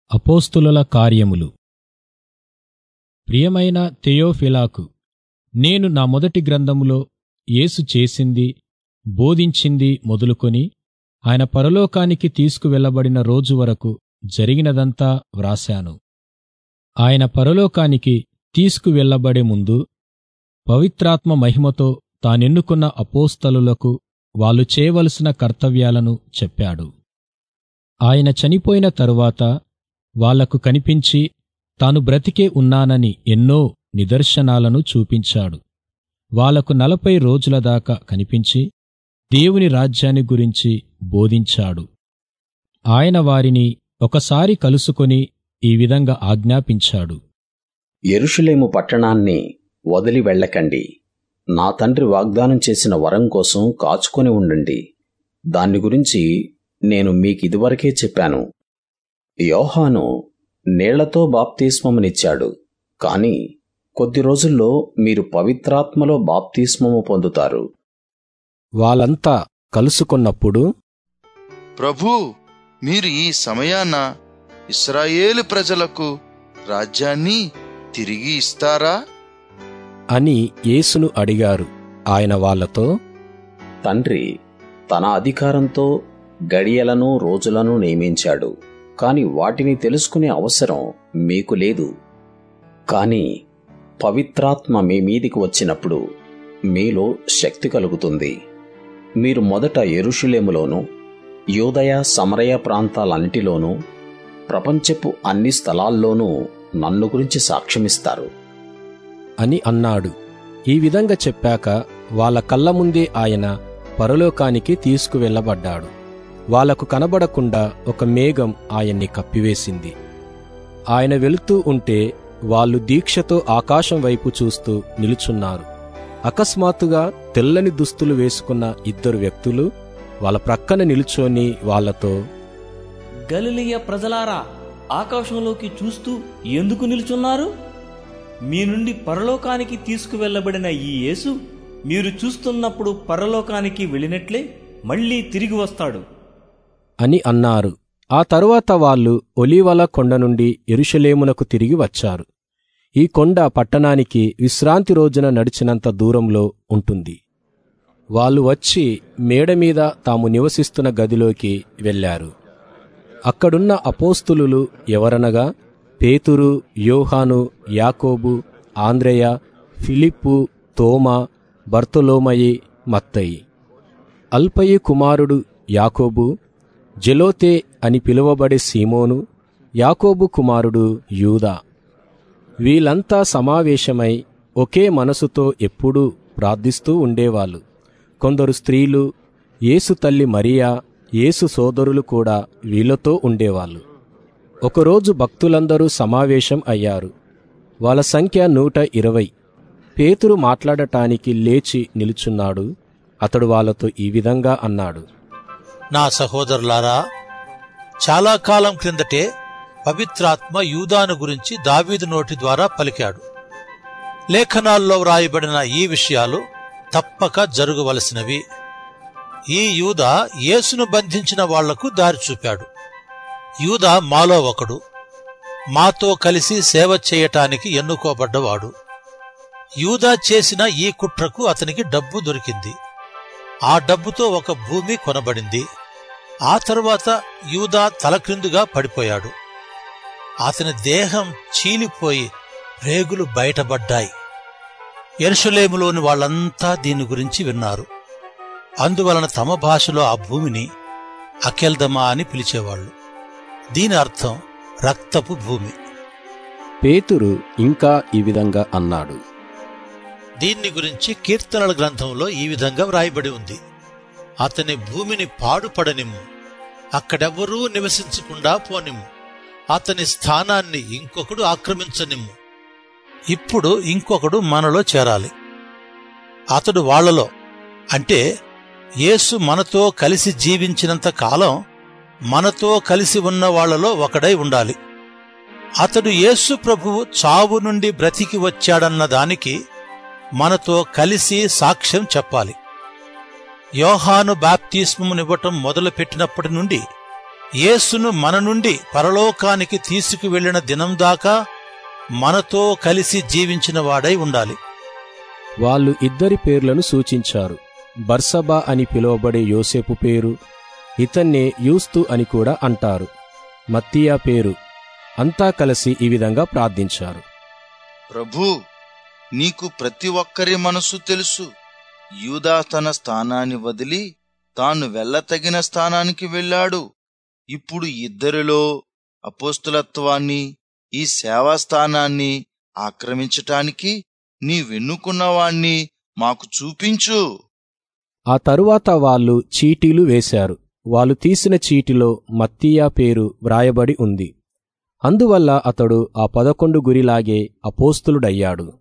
అపోస్తులుల కార్యములు ప్రియమైన తెయోఫిలాకు నేను నా మొదటి గ్రంథములో యేసు చేసింది బోధించింది మొదలుకొని ఆయన పరలోకానికి తీసుకువెళ్ళబడిన రోజు వరకు జరిగినదంతా వ్రాశాను ఆయన పరలోకానికి తీసుకువెళ్ళబడే ముందు పవిత్రాత్మ మహిమతో తానెన్నుకున్న అపోస్తలులకు వాళ్ళు చేయవలసిన కర్తవ్యాలను చెప్పాడు ఆయన చనిపోయిన తరువాత వాళ్లకు కనిపించి తాను బ్రతికే ఉన్నానని ఎన్నో నిదర్శనాలను చూపించాడు వాళ్లకు నలభై రోజుల దాకా కనిపించి దేవుని రాజ్యాన్ని గురించి బోధించాడు ఆయన వారిని ఒకసారి కలుసుకొని ఈ విధంగా ఆజ్ఞాపించాడు యెరూషలేము పట్టణాన్ని వదిలి వెళ్ళకండి నా తండ్రి వాగ్దానం చేసిన వరం కోసం కాచుకొని ఉండండి దాన్ని గురించి నేను మీకిదివరకే చెప్పాను యోహాను నీళ్లతో బాప్తిస్మమునిచ్చాడు కాని కొద్ది రోజుల్లో మీరు పవిత్రాత్మలో బాప్తిస్మము పొందుతారు వాళ్ళంతా కలుసుకున్నప్పుడు ప్రభూ మీరు ఈ సమయాన ఇస్రాయేలు ప్రజలకు రాజ్యాన్ని తిరిగి ఇస్తారా అని యేసును అడిగారు ఆయన వాళ్ళతో తండ్రి తన అధికారంతో గడియలను రోజులను నియమించాడు కాని వాటిని తెలుసుకునే అవసరం మీకు లేదు కాని పవిత్రాత్మ మీ మీదికి వచ్చినప్పుడు మీలో శక్తి కలుగుతుంది మీరు మొదట ఎరుషులేములోను యూదయ సమరయ ప్రాంతాలన్నిటిలోనూ ప్రపంచపు అన్ని స్థలాల్లోనూ నన్ను గురించి సాక్ష్యమిస్తారు అని అన్నాడు ఈ విధంగా చెప్పాక వాళ్ళ కళ్ళ ముందే ఆయన పరలోకానికి తీసుకువెళ్ళబడ్డాడు వాళ్లకు కనబడకుండా ఒక మేఘం ఆయన్ని కప్పివేసింది ఆయన వెళుతూ ఉంటే వాళ్ళు దీక్షతో ఆకాశం వైపు చూస్తూ నిలుచున్నారు అకస్మాత్తుగా తెల్లని దుస్తులు వేసుకున్న ఇద్దరు వ్యక్తులు వాళ్ళ ప్రక్కన నిలుచొని వాళ్లతో గలిలియ ప్రజలారా ఆకాశంలోకి చూస్తూ ఎందుకు నిల్చున్నారు మీ నుండి పరలోకానికి తీసుకువెళ్ళబడిన ఈ యేసు మీరు చూస్తున్నప్పుడు పరలోకానికి వెళ్ళినట్లే మళ్ళీ తిరిగి వస్తాడు అని అన్నారు ఆ తరువాత వాళ్ళు ఒలీవల కొండ నుండి ఎరుషలేమునకు తిరిగి వచ్చారు ఈ కొండ పట్టణానికి విశ్రాంతి రోజున నడిచినంత దూరంలో ఉంటుంది వాళ్ళు వచ్చి మేడ మీద తాము నివసిస్తున్న గదిలోకి వెళ్ళారు అక్కడున్న అపోస్తులు ఎవరనగా పేతురు యోహాను యాకోబు ఆంద్రేయ ఫిలిప్పు తోమా బర్తొలోమయి మత్తయి అల్పయి కుమారుడు యాకోబు జెలోతే అని పిలువబడే సీమోను యాకోబు కుమారుడు యూదా వీళ్ళంతా సమావేశమై ఒకే మనసుతో ఎప్పుడూ ప్రార్థిస్తూ ఉండేవాళ్ళు కొందరు స్త్రీలు యేసు తల్లి మరియా యేసు సోదరులు కూడా వీళ్ళతో ఉండేవాళ్ళు ఒకరోజు భక్తులందరూ సమావేశం అయ్యారు వాళ్ళ సంఖ్య నూట ఇరవై పేతురు మాట్లాడటానికి లేచి నిలుచున్నాడు అతడు వాళ్ళతో ఈ విధంగా అన్నాడు నా సహోదరులారా చాలా కాలం క్రిందటే పవిత్రాత్మ యూదాను గురించి దావీదు నోటి ద్వారా పలికాడు లేఖనాల్లో వ్రాయబడిన ఈ విషయాలు తప్పక జరగవలసినవి ఈ యూద యేసును బంధించిన వాళ్లకు దారి చూపాడు యూద మాలో ఒకడు మాతో కలిసి సేవ చేయటానికి ఎన్నుకోబడ్డవాడు యూదా చేసిన ఈ కుట్రకు అతనికి డబ్బు దొరికింది ఆ డబ్బుతో ఒక భూమి కొనబడింది ఆ తరువాత యూదా తలక్రిందుగా పడిపోయాడు అతని దేహం చీలిపోయి రేగులు బయటపడ్డాయి ఎరుషలేములోని వాళ్ళంతా దీని గురించి విన్నారు అందువలన తమ భాషలో ఆ భూమిని అకెల్దమా అని పిలిచేవాళ్ళు దీని అర్థం రక్తపు భూమి పేతురు ఇంకా ఈ విధంగా అన్నాడు దీన్ని గురించి కీర్తనల గ్రంథంలో ఈ విధంగా వ్రాయబడి ఉంది అతని భూమిని పాడుపడనిమ్ము అక్కడెవ్వరూ నివసించకుండా పోనిమ్ము అతని స్థానాన్ని ఇంకొకడు ఆక్రమించనిమ్ము ఇప్పుడు ఇంకొకడు మనలో చేరాలి అతడు వాళ్లలో అంటే యేసు మనతో కలిసి జీవించినంత కాలం మనతో కలిసి ఉన్న వాళ్లలో ఒకడై ఉండాలి అతడు యేసు ప్రభువు చావు నుండి బ్రతికి వచ్చాడన్న దానికి మనతో కలిసి సాక్ష్యం చెప్పాలి యోహాను బాప్తిస్మమునివ్వటం మొదలుపెట్టినప్పటి నుండి యేసును మన నుండి పరలోకానికి తీసుకువెళ్లిన దినం దాకా మనతో కలిసి జీవించిన వాడై ఉండాలి వాళ్ళు ఇద్దరి పేర్లను సూచించారు బర్సబా అని పిలువబడే యోసేపు పేరు ఇతన్నే యూస్తు అని కూడా అంటారు మత్తియా పేరు అంతా కలిసి ఈ విధంగా ప్రార్థించారు ప్రభూ నీకు ప్రతి ఒక్కరి మనసు తెలుసు యూదా తన స్థానాన్ని వదిలి తాను వెళ్ళతగిన స్థానానికి వెళ్ళాడు ఇప్పుడు ఇద్దరిలో అపోస్తులత్వాన్ని ఈ సేవా స్థానాన్ని ఆక్రమించటానికి నీ వెన్నుకున్నవాణ్ణి మాకు చూపించు ఆ తరువాత వాళ్ళు చీటీలు వేశారు వాళ్ళు తీసిన చీటిలో మత్తీయా పేరు వ్రాయబడి ఉంది అందువల్ల అతడు ఆ పదకొండు గురిలాగే అపోస్తులుడయ్యాడు